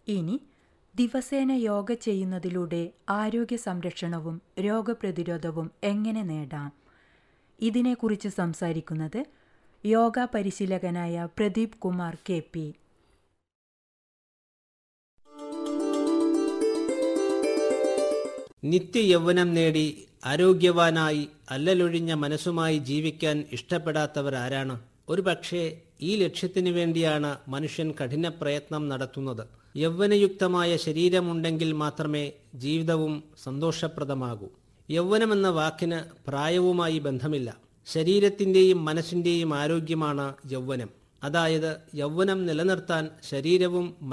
ഇനി ദിവസേന യോഗ ചെയ്യുന്നതിലൂടെ ആരോഗ്യ സംരക്ഷണവും രോഗപ്രതിരോധവും എങ്ങനെ നേടാം ഇതിനെക്കുറിച്ച് സംസാരിക്കുന്നത് യോഗ പരിശീലകനായ പ്രദീപ് കുമാർ കെ പി നിത്യയൗവനം നേടി ആരോഗ്യവാനായി അല്ലലൊഴിഞ്ഞ മനസ്സുമായി ജീവിക്കാൻ ഇഷ്ടപ്പെടാത്തവർ ആരാണ് ഒരുപക്ഷെ ഈ ലക്ഷ്യത്തിനു വേണ്ടിയാണ് മനുഷ്യൻ കഠിന പ്രയത്നം നടത്തുന്നത് യൗവനയുക്തമായ ശരീരമുണ്ടെങ്കിൽ മാത്രമേ ജീവിതവും സന്തോഷപ്രദമാകൂ യൗവനമെന്ന വാക്കിന് പ്രായവുമായി ബന്ധമില്ല ശരീരത്തിന്റെയും മനസ്സിന്റെയും ആരോഗ്യമാണ് യൗവനം അതായത് യൗവനം നിലനിർത്താൻ ശരീരവും